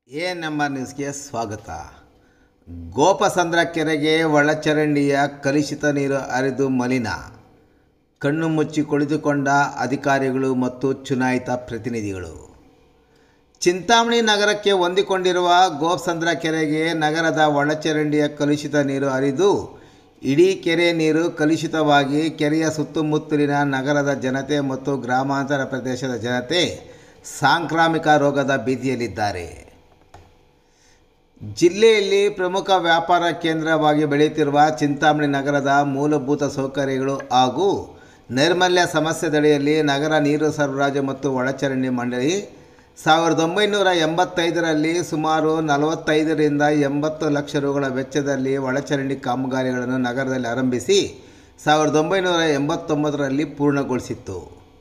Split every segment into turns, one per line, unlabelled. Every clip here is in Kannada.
ಎ ನಂಬರ್ ನ್ಯೂಸ್ಗೆ ಸ್ವಾಗತ ಗೋಪಸಂದ್ರ ಕೆರೆಗೆ ಒಳಚರಂಡಿಯ ಕಲುಷಿತ ನೀರು ಹರಿದು ಮಲಿನ ಕಣ್ಣು ಮುಚ್ಚಿ ಕುಳಿತುಕೊಂಡ ಅಧಿಕಾರಿಗಳು ಮತ್ತು ಚುನಾಯಿತ ಪ್ರತಿನಿಧಿಗಳು ಚಿಂತಾಮಣಿ ನಗರಕ್ಕೆ ಹೊಂದಿಕೊಂಡಿರುವ ಗೋಪಸಂದ್ರ ಕೆರೆಗೆ ನಗರದ ಒಳಚರಂಡಿಯ ಕಲುಷಿತ ನೀರು ಹರಿದು ಇಡೀ ಕೆರೆ ನೀರು ಕಲುಷಿತವಾಗಿ ಕೆರೆಯ ಸುತ್ತಮುತ್ತಲಿನ ನಗರದ ಜನತೆ ಮತ್ತು ಗ್ರಾಮಾಂತರ ಪ್ರದೇಶದ ಜನತೆ ಸಾಂಕ್ರಾಮಿಕ ರೋಗದ ಭೀತಿಯಲ್ಲಿದ್ದಾರೆ ಜಿಲ್ಲೆಯಲ್ಲಿ ಪ್ರಮುಖ ವ್ಯಾಪಾರ ಕೇಂದ್ರವಾಗಿ ಬೆಳೆಯುತ್ತಿರುವ ಚಿಂತಾಮಣಿ ನಗರದ ಮೂಲಭೂತ ಸೌಕರ್ಯಗಳು ಹಾಗೂ ನೈರ್ಮಲ್ಯ ಸಮಸ್ಯೆ ತಡೆಯಲ್ಲಿ ನಗರ ನೀರು ಸರಬರಾಜು ಮತ್ತು ಒಳಚರಂಡಿ ಮಂಡಳಿ ಸಾವಿರದ ಒಂಬೈನೂರ ಎಂಬತ್ತೈದರಲ್ಲಿ ಸುಮಾರು ನಲವತ್ತೈದರಿಂದ ಎಂಬತ್ತು ಲಕ್ಷ ರುಗಳ ವೆಚ್ಚದಲ್ಲಿ ಒಳಚರಂಡಿ ಕಾಮಗಾರಿಗಳನ್ನು ನಗರದಲ್ಲಿ ಆರಂಭಿಸಿ ಸಾವಿರದ ಒಂಬೈನೂರ ಎಂಬತ್ತೊಂಬತ್ತರಲ್ಲಿ ಪೂರ್ಣಗೊಳಿಸಿತ್ತು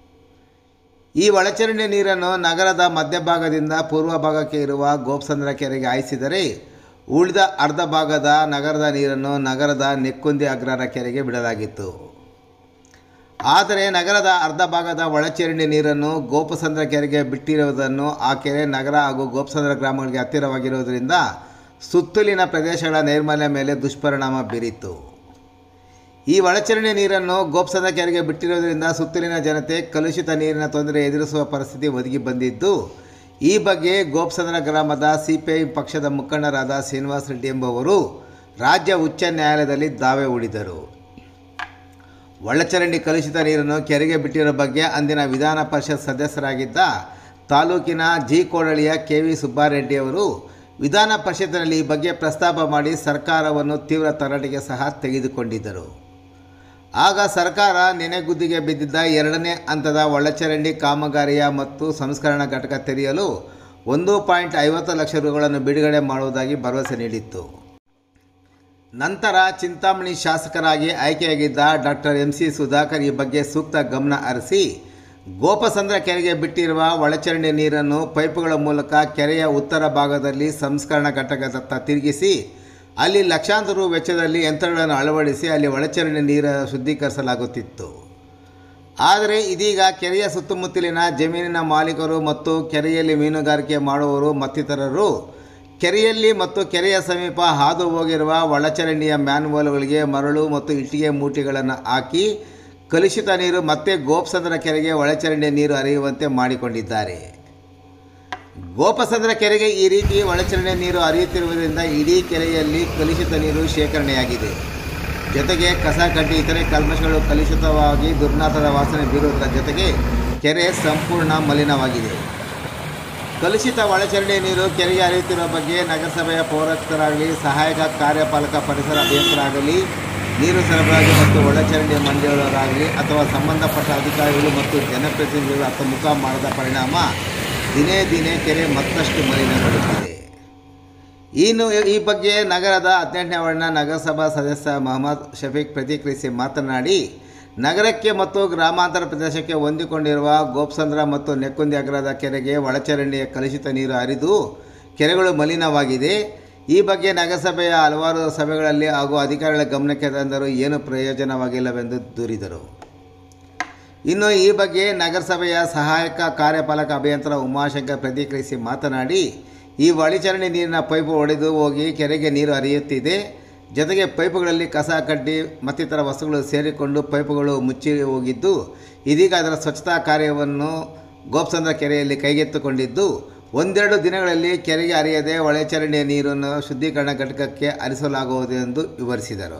ಈ ಒಳಚರಂಡಿ ನೀರನ್ನು ನಗರದ ಮಧ್ಯಭಾಗದಿಂದ ಪೂರ್ವ ಭಾಗಕ್ಕೆ ಇರುವ ಗೋಪಸಂದ್ರ ಕೆರೆಗೆ ಹಾಯಿಸಿದರೆ ಉಳಿದ ಅರ್ಧ ಭಾಗದ ನಗರದ ನೀರನ್ನು ನಗರದ ನೆಕ್ಕುಂದಿ ಅಗ್ರಹಾರ ಕೆರೆಗೆ ಬಿಡಲಾಗಿತ್ತು ಆದರೆ ನಗರದ ಅರ್ಧ ಭಾಗದ ಒಳಚರಂಡಿ ನೀರನ್ನು ಗೋಪಸಂದ್ರ ಕೆರೆಗೆ ಬಿಟ್ಟಿರುವುದನ್ನು ಆ ಕೆರೆ ನಗರ ಹಾಗೂ ಗೋಪಸಂದ್ರ ಗ್ರಾಮಗಳಿಗೆ ಹತ್ತಿರವಾಗಿರುವುದರಿಂದ ಸುತ್ತಲಿನ ಪ್ರದೇಶಗಳ ನೈರ್ಮಲ್ಯ ಮೇಲೆ ದುಷ್ಪರಿಣಾಮ ಬೀರಿತು ಈ ಒಳಚರಂಡಿ ನೀರನ್ನು ಗೋಪ್ಸಂದ್ರ ಕೆರೆಗೆ ಬಿಟ್ಟಿರುವುದರಿಂದ ಸುತ್ತಲಿನ ಜನತೆ ಕಲುಷಿತ ನೀರಿನ ತೊಂದರೆ ಎದುರಿಸುವ ಪರಿಸ್ಥಿತಿ ಒದಗಿ ಬಂದಿದ್ದು ಈ ಬಗ್ಗೆ ಗೋಪ್ಸಂದ್ರ ಗ್ರಾಮದ ಸಿಪಿಐ ಪಕ್ಷದ ಮುಖಂಡರಾದ ಶ್ರೀನಿವಾಸ ರೆಡ್ಡಿ ಎಂಬುವರು ರಾಜ್ಯ ಉಚ್ಚ ನ್ಯಾಯಾಲಯದಲ್ಲಿ ದಾವೆ ಹೂಡಿದರು ಒಳಚರಂಡಿ ಕಲುಷಿತ ನೀರನ್ನು ಕೆರೆಗೆ ಬಿಟ್ಟಿರೋ ಬಗ್ಗೆ ಅಂದಿನ ವಿಧಾನ ಪರಿಷತ್ ಸದಸ್ಯರಾಗಿದ್ದ ತಾಲೂಕಿನ ಜಿ ಕೋಡಳಿಯ ಕೆ ವಿ ಸುಬ್ಬಾರೆಡ್ಡಿಯವರು ವಿಧಾನ ಪರಿಷತ್ತಿನಲ್ಲಿ ಈ ಬಗ್ಗೆ ಪ್ರಸ್ತಾಪ ಮಾಡಿ ಸರ್ಕಾರವನ್ನು ತೀವ್ರ ತರಾಟೆಗೆ ಸಹ ತೆಗೆದುಕೊಂಡಿದ್ದರು ಆಗ ಸರ್ಕಾರ ನೆನೆಗುದ್ದಿಗೆ ಬಿದ್ದಿದ್ದ ಎರಡನೇ ಹಂತದ ಒಳಚರಂಡಿ ಕಾಮಗಾರಿಯ ಮತ್ತು ಸಂಸ್ಕರಣಾ ಘಟಕ ತೆರೆಯಲು ಒಂದು ಪಾಯಿಂಟ್ ಐವತ್ತು ಲಕ್ಷ ರುಗಳನ್ನು ಬಿಡುಗಡೆ ಮಾಡುವುದಾಗಿ ಭರವಸೆ ನೀಡಿತ್ತು ನಂತರ ಚಿಂತಾಮಣಿ ಶಾಸಕರಾಗಿ ಆಯ್ಕೆಯಾಗಿದ್ದ ಡಾಕ್ಟರ್ ಎಂ ಸಿ ಸುಧಾಕರ್ ಈ ಬಗ್ಗೆ ಸೂಕ್ತ ಗಮನ ಹರಿಸಿ ಗೋಪಸಂದ್ರ ಕೆರೆಗೆ ಬಿಟ್ಟಿರುವ ಒಳಚರಂಡಿ ನೀರನ್ನು ಪೈಪುಗಳ ಮೂಲಕ ಕೆರೆಯ ಉತ್ತರ ಭಾಗದಲ್ಲಿ ಸಂಸ್ಕರಣಾ ಘಟಕದತ್ತ ತಿರುಗಿಸಿ ಅಲ್ಲಿ ಲಕ್ಷಾಂತರ ರು ವೆಚ್ಚದಲ್ಲಿ ಯಂತ್ರಗಳನ್ನು ಅಳವಡಿಸಿ ಅಲ್ಲಿ ಒಳಚರಂಡಿ ನೀರು ಶುದ್ಧೀಕರಿಸಲಾಗುತ್ತಿತ್ತು ಆದರೆ ಇದೀಗ ಕೆರೆಯ ಸುತ್ತಮುತ್ತಲಿನ ಜಮೀನಿನ ಮಾಲೀಕರು ಮತ್ತು ಕೆರೆಯಲ್ಲಿ ಮೀನುಗಾರಿಕೆ ಮಾಡುವವರು ಮತ್ತಿತರರು ಕೆರೆಯಲ್ಲಿ ಮತ್ತು ಕೆರೆಯ ಸಮೀಪ ಹಾದು ಹೋಗಿರುವ ಒಳಚರಂಡಿಯ ಮ್ಯಾನ್ಹೋಲ್ಗಳಿಗೆ ಮರಳು ಮತ್ತು ಇಟ್ಟಿಗೆ ಮೂಟೆಗಳನ್ನು ಹಾಕಿ ಕಲುಷಿತ ನೀರು ಮತ್ತೆ ಗೋಪಸಂದ್ರ ಕೆರೆಗೆ ಒಳಚರಂಡಿ ನೀರು ಹರಿಯುವಂತೆ ಮಾಡಿಕೊಂಡಿದ್ದಾರೆ ಗೋಪಸಂದ್ರ ಕೆರೆಗೆ ಈ ರೀತಿ ಒಳಚರಂಡಿ ನೀರು ಹರಿಯುತ್ತಿರುವುದರಿಂದ ಇಡೀ ಕೆರೆಯಲ್ಲಿ ಕಲುಷಿತ ನೀರು ಶೇಖರಣೆಯಾಗಿದೆ ಜೊತೆಗೆ ಕಸ ಕಡ್ಡಿ ಇತರೆ ಕಲ್ಮಶಗಳು ಕಲುಷಿತವಾಗಿ ದುರ್ನಾಥದ ವಾಸನೆ ಬೀರುವುದರ ಜೊತೆಗೆ ಕೆರೆ ಸಂಪೂರ್ಣ ಮಲಿನವಾಗಿದೆ ಕಲುಷಿತ ಒಳಚರಂಡಿ ನೀರು ಕೆರೆಗೆ ಹರಿಯುತ್ತಿರುವ ಬಗ್ಗೆ ನಗರಸಭೆಯ ಪೌರಾಯುಕ್ತರಾಗಲಿ ಸಹಾಯಕ ಕಾರ್ಯಪಾಲಕ ಪರಿಸರ ಅಭಿಯಂತರಾಗಲಿ ನೀರು ಸರಬರಾಜು ಮತ್ತು ಒಳಚರಂಡಿ ಮಂಡಳಿಯವರಾಗಲಿ ಅಥವಾ ಸಂಬಂಧಪಟ್ಟ ಅಧಿಕಾರಿಗಳು ಮತ್ತು ಜನಪ್ರತಿನಿಧಿಗಳು ಅಥವಾ ಮುಖ ಮಾಡದ ಪರಿಣಾಮ ದಿನೇ ದಿನೇ ಕೆರೆ ಮತ್ತಷ್ಟು ಮಲಿನಗೊಳ್ಳುತ್ತಿದೆ ಇನ್ನು ಈ ಬಗ್ಗೆ ನಗರದ ಹದಿನೆಂಟನೇ ವಾರ್ಡ್ನ ನಗರಸಭಾ ಸದಸ್ಯ ಮೊಹಮ್ಮದ್ ಶಫೀಕ್ ಪ್ರತಿಕ್ರಿಯಿಸಿ ಮಾತನಾಡಿ ನಗರಕ್ಕೆ ಮತ್ತು ಗ್ರಾಮಾಂತರ ಪ್ರದೇಶಕ್ಕೆ ಹೊಂದಿಕೊಂಡಿರುವ ಗೋಪ್ಸಂದ್ರ ಮತ್ತು ನೆಕ್ಕುಂದಿ ಅಗ್ರದ ಕೆರೆಗೆ ಒಳಚರಂಡಿಯ ಕಲುಷಿತ ನೀರು ಹರಿದು ಕೆರೆಗಳು ಮಲಿನವಾಗಿದೆ ಈ ಬಗ್ಗೆ ನಗರಸಭೆಯ ಹಲವಾರು ಸಭೆಗಳಲ್ಲಿ ಹಾಗೂ ಅಧಿಕಾರಿಗಳ ಗಮನಕ್ಕೆ ತಂದರೂ ಏನು ಪ್ರಯೋಜನವಾಗಿಲ್ಲವೆಂದು ದೂರಿದರು ಇನ್ನು ಈ ಬಗ್ಗೆ ನಗರಸಭೆಯ ಸಹಾಯಕ ಕಾರ್ಯಪಾಲಕ ಅಭಿಯಂತರ ಉಮಾಶಂಕರ್ ಪ್ರತಿಕ್ರಿಯಿಸಿ ಮಾತನಾಡಿ ಈ ಒಳಚರಂಡಿ ನೀರಿನ ಪೈಪು ಒಡೆದು ಹೋಗಿ ಕೆರೆಗೆ ನೀರು ಹರಿಯುತ್ತಿದೆ ಜೊತೆಗೆ ಪೈಪುಗಳಲ್ಲಿ ಕಸ ಕಡ್ಡಿ ಮತ್ತಿತರ ವಸ್ತುಗಳು ಸೇರಿಕೊಂಡು ಪೈಪುಗಳು ಮುಚ್ಚಿ ಹೋಗಿದ್ದು ಇದೀಗ ಅದರ ಸ್ವಚ್ಛತಾ ಕಾರ್ಯವನ್ನು ಗೋಪ್ಸಂದ್ರ ಕೆರೆಯಲ್ಲಿ ಕೈಗೆತ್ತಿಕೊಂಡಿದ್ದು ಒಂದೆರಡು ದಿನಗಳಲ್ಲಿ ಕೆರೆಗೆ ಹರಿಯದೆ ಒಳಚರಂಡಿಯ ನೀರನ್ನು ಶುದ್ಧೀಕರಣ ಘಟಕಕ್ಕೆ ಹರಿಸಲಾಗುವುದು ಎಂದು ವಿವರಿಸಿದರು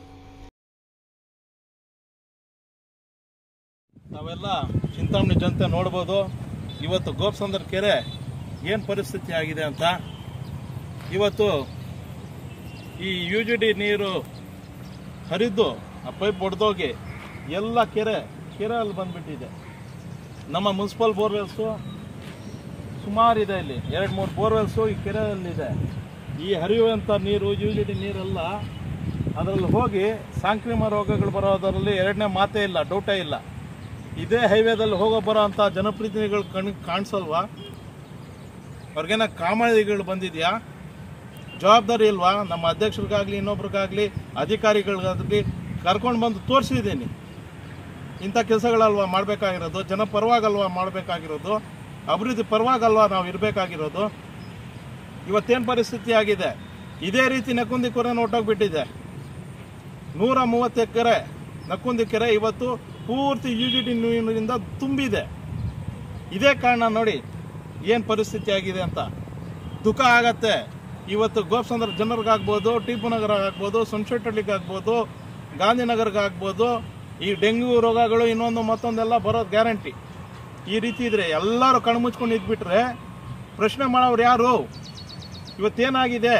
ನಾವೆಲ್ಲ ಚಿಂತಾಮಣಿ ಜನತೆ ನೋಡ್ಬೋದು ಇವತ್ತು ಗೋಪ್ಸಂದ್ರ ಕೆರೆ ಏನು ಪರಿಸ್ಥಿತಿ ಆಗಿದೆ ಅಂತ ಇವತ್ತು ಈ ಯು ಜಿ ಡಿ ನೀರು ಹರಿದು ಆ ಪೈಪ್ ಒಡೆದೋಗಿ ಎಲ್ಲ ಕೆರೆ ಕೆರೆ ಅಲ್ಲಿ ಬಂದ್ಬಿಟ್ಟಿದೆ ನಮ್ಮ ಮುನ್ಸಿಪಲ್ ಬೋರ್ವೆಲ್ಸು ಸುಮಾರು ಇದೆ ಇಲ್ಲಿ ಎರಡು ಮೂರು ಬೋರ್ವೆಲ್ಸು ಈ ಕೆರೆಯಲ್ಲಿದೆ ಈ ಹರಿಯುವಂಥ ನೀರು ಯು ಜಿ ಡಿ ನೀರೆಲ್ಲ ಅದರಲ್ಲಿ ಹೋಗಿ ಸಾಂಕ್ರಾಮಿಕ ರೋಗಗಳು ಬರೋದರಲ್ಲಿ ಎರಡನೇ ಮಾತೇ ಇಲ್ಲ ಡೌಟೇ ಇಲ್ಲ ಇದೇ ಹೈವೇದಲ್ಲಿ ಹೋಗೋ ಬರೋ ಅಂಥ ಜನಪ್ರತಿನಿಧಿಗಳು ಕಣ್ ಕಾಣಿಸಲ್ವಾ ಅವ್ರಿಗೇನ ಕಾಮಳಿಗಳು ಬಂದಿದೆಯಾ ಜವಾಬ್ದಾರಿ ಇಲ್ವಾ ನಮ್ಮ ಅಧ್ಯಕ್ಷರಿಗಾಗಲಿ ಇನ್ನೊಬ್ರಿಗಾಗಲಿ ಅಧಿಕಾರಿಗಳಿಗಾಗಲಿ ಕರ್ಕೊಂಡು ಬಂದು ತೋರಿಸಿದ್ದೀನಿ ಇಂಥ ಕೆಲಸಗಳಲ್ವಾ ಮಾಡಬೇಕಾಗಿರೋದು ಜನ ಪರವಾಗಲ್ವಾ ಮಾಡಬೇಕಾಗಿರೋದು ಅಭಿವೃದ್ಧಿ ಪರವಾಗಲ್ವಾ ನಾವು ಇರಬೇಕಾಗಿರೋದು ಇವತ್ತೇನು ಪರಿಸ್ಥಿತಿ ಆಗಿದೆ ಇದೇ ರೀತಿ ನಕುಂದಿ ಕೆರೆ ಹೊಟ್ಟೋಗ್ಬಿಟ್ಟಿದೆ ನೂರ ಮೂವತ್ತು ಎಕರೆ ನಕುಂದಿ ಕೆರೆ ಇವತ್ತು ಪೂರ್ತಿ ಯು ಜಿ ಡಿ ನೀರಿನಿಂದ ತುಂಬಿದೆ ಇದೇ ಕಾರಣ ನೋಡಿ ಏನು ಪರಿಸ್ಥಿತಿ ಆಗಿದೆ ಅಂತ ದುಃಖ ಆಗತ್ತೆ ಇವತ್ತು ಗೋಪ್ಸಂದ್ರ ಜನರಿಗಾಗ್ಬೋದು ಟಿಪ್ಪು ನಗರ ಆಗ್ಬೋದು ಸಂಶೆಟ್ಟಳ್ಳಿಗೆ ಆಗ್ಬೋದು ಗಾಂಧಿನಗರ್ಗೆ ಆಗ್ಬೋದು ಈ ಡೆಂಗ್ಯೂ ರೋಗಗಳು ಇನ್ನೊಂದು ಮತ್ತೊಂದೆಲ್ಲ ಬರೋದು ಗ್ಯಾರಂಟಿ ಈ ರೀತಿ ಇದ್ರೆ ಎಲ್ಲರೂ ಕಣ್ಮುಚ್ಕೊಂಡು ಇದ್ಬಿಟ್ರೆ ಪ್ರಶ್ನೆ ಮಾಡೋರು ಯಾರು ಇವತ್ತೇನಾಗಿದೆ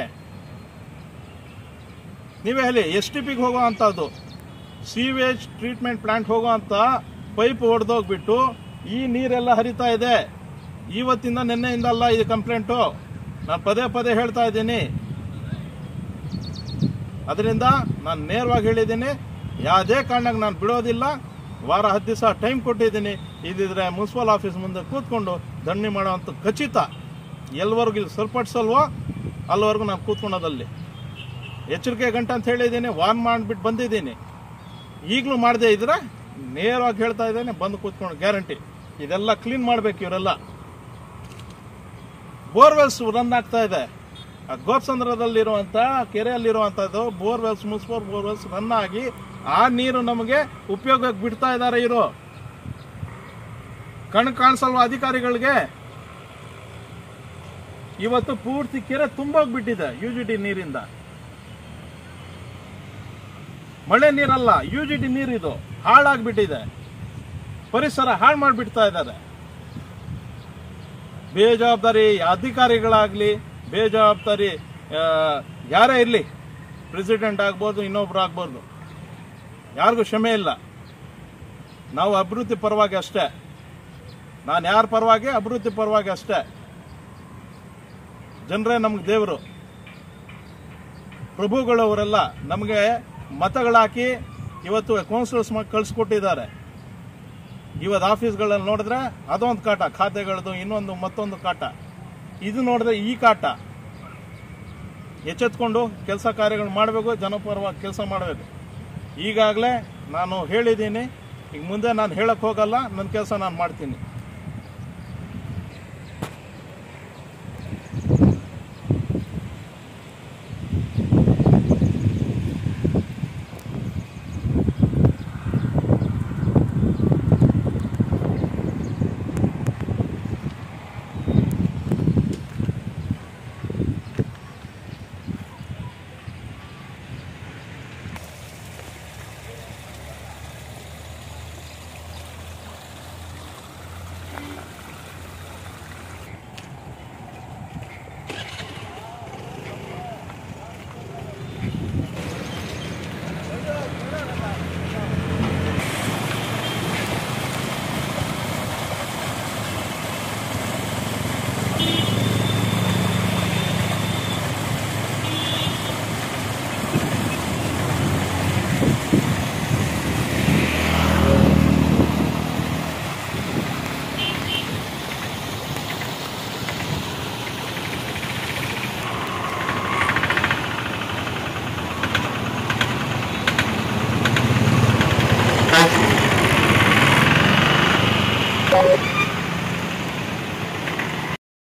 ನೀವೇ ಹೇಳಿ ಎಸ್ ಟಿ ಪಿಗೆ ಹೋಗೋ ಅಂಥದ್ದು ಸೀವೇಜ್ ಟ್ರೀಟ್ಮೆಂಟ್ ಪ್ಲಾಂಟ್ ಹೋಗೋ ಅಂತ ಪೈಪ್ ಹೊಡೆದೋಗ್ಬಿಟ್ಟು ಈ ನೀರೆಲ್ಲ ಹರಿತಾ ಇದೆ ಇವತ್ತಿಂದ ನಿನ್ನೆಯಿಂದ ಅಲ್ಲ ಇದು ಕಂಪ್ಲೇಂಟು ನಾನು ಪದೇ ಪದೇ ಹೇಳ್ತಾ ಇದ್ದೀನಿ ಅದರಿಂದ ನಾನು ನೇರವಾಗಿ ಹೇಳಿದ್ದೀನಿ ಯಾವುದೇ ಕಾರಣಕ್ಕೆ ನಾನು ಬಿಡೋದಿಲ್ಲ ವಾರ ಹತ್ತು ದಿವಸ ಟೈಮ್ ಕೊಟ್ಟಿದ್ದೀನಿ ಇದಿದ್ರೆ ಮುನ್ಸಿಪಲ್ ಆಫೀಸ್ ಮುಂದೆ ಕೂತ್ಕೊಂಡು ದಂಡನೆ ಮಾಡೋವಂಥ ಖಚಿತ ಎಲ್ವರೆಗೂ ಇಲ್ಲಿ ಸರಿಪಡಿಸಲ್ವೋ ಅಲ್ಲಿವರೆಗೂ ನಾನು ಕೂತ್ಕೊಳೋದಲ್ಲಿ ಎಚ್ಚರಿಕೆ ಗಂಟೆ ಅಂತ ಹೇಳಿದ್ದೀನಿ ವಾರ್ನ್ ಮಾಡಿಬಿಟ್ಟು ಬಂದಿದ್ದೀನಿ ಈಗಲೂ ಮಾಡದೇ ಇದ್ರೆ ನೇರವಾಗಿ ಹೇಳ್ತಾ ಇದ್ದೇನೆ ಬಂದು ಕೂತ್ಕೊಂಡು ಗ್ಯಾರಂಟಿ ಇದೆಲ್ಲ ಕ್ಲೀನ್ ಮಾಡ್ಬೇಕು ಇವರೆಲ್ಲ ಬೋರ್ವೆಲ್ಸ್ ರನ್ ಆಗ್ತಾ ಇದೆ ಆ ಗೋಪ್ಸಂದ್ರದಲ್ಲಿರುವಂತ ಕೆರೆಯಲ್ಲಿರುವಂತದ್ದು ಬೋರ್ವೆಲ್ಸ್ ಮುನ್ಸಿಪಲ್ ಬೋರ್ವೆಲ್ಸ್ ರನ್ ಆಗಿ ಆ ನೀರು ನಮಗೆ ಉಪಯೋಗಕ್ಕೆ ಬಿಡ್ತಾ ಇದ್ದಾರೆ ಇವರು ಕಣ್ ಕಾಣಿಸಲ್ವ ಅಧಿಕಾರಿಗಳಿಗೆ ಇವತ್ತು ಪೂರ್ತಿ ಕೆರೆ ತುಂಬೋಗ್ಬಿಟ್ಟಿದೆ ಯು ಜಿ ಟಿ ನೀರಿಂದ ಮಳೆ ನೀರಲ್ಲ ಯು ಜಿ ಟಿ ನೀರಿದು ಹಾಳಾಗ್ಬಿಟ್ಟಿದೆ ಪರಿಸರ ಹಾಳು ಮಾಡಿಬಿಡ್ತಾ ಇದ್ದಾರೆ ಬೇಜವಾಬ್ದಾರಿ ಅಧಿಕಾರಿಗಳಾಗ್ಲಿ ಬೇಜವಾಬ್ದಾರಿ ಆ, ಯಾರೇ ಇರಲಿ ಪ್ರೆಸಿಡೆಂಟ್ ಆಗ್ಬೋದು ಇನ್ನೊಬ್ರು ಆಗ್ಬೋದು ಯಾರಿಗೂ ಕ್ಷಮೆ ಇಲ್ಲ ನಾವು ಅಭಿವೃದ್ಧಿ ಪರವಾಗಿ ಅಷ್ಟೇ ನಾನು ಯಾರ ಪರವಾಗಿ ಅಭಿವೃದ್ಧಿ ಪರವಾಗಿ ಅಷ್ಟೇ ಜನರೇ ನಮ್ಗೆ ದೇವರು ಪ್ರಭುಗಳವರೆಲ್ಲ ನಮಗೆ ಮತಗಳಾಕಿ ಇವತ್ತು ಕೌನ್ಸಿಲರ್ಸ್ ಕಳಿಸ್ಕೊಟ್ಟಿದ್ದಾರೆ ಇವತ್ತು ಆಫೀಸ್ಗಳಲ್ಲಿ ನೋಡಿದ್ರೆ ಅದೊಂದು ಕಾಟ ಖಾತೆಗಳದ್ದು ಇನ್ನೊಂದು ಮತ್ತೊಂದು ಕಾಟ ಇದು ನೋಡಿದ್ರೆ ಈ ಕಾಟ ಎಚ್ಚೆತ್ಕೊಂಡು ಕೆಲಸ ಕಾರ್ಯಗಳು ಮಾಡಬೇಕು ಜನಪರವಾಗಿ ಕೆಲಸ ಮಾಡಬೇಕು ಈಗಾಗಲೇ ನಾನು ಹೇಳಿದ್ದೀನಿ ಈಗ ಮುಂದೆ ನಾನು ಹೇಳಕ್ಕೆ ಹೋಗಲ್ಲ ನನ್ನ ಕೆಲಸ ನಾನು ಮಾಡ್ತೀನಿ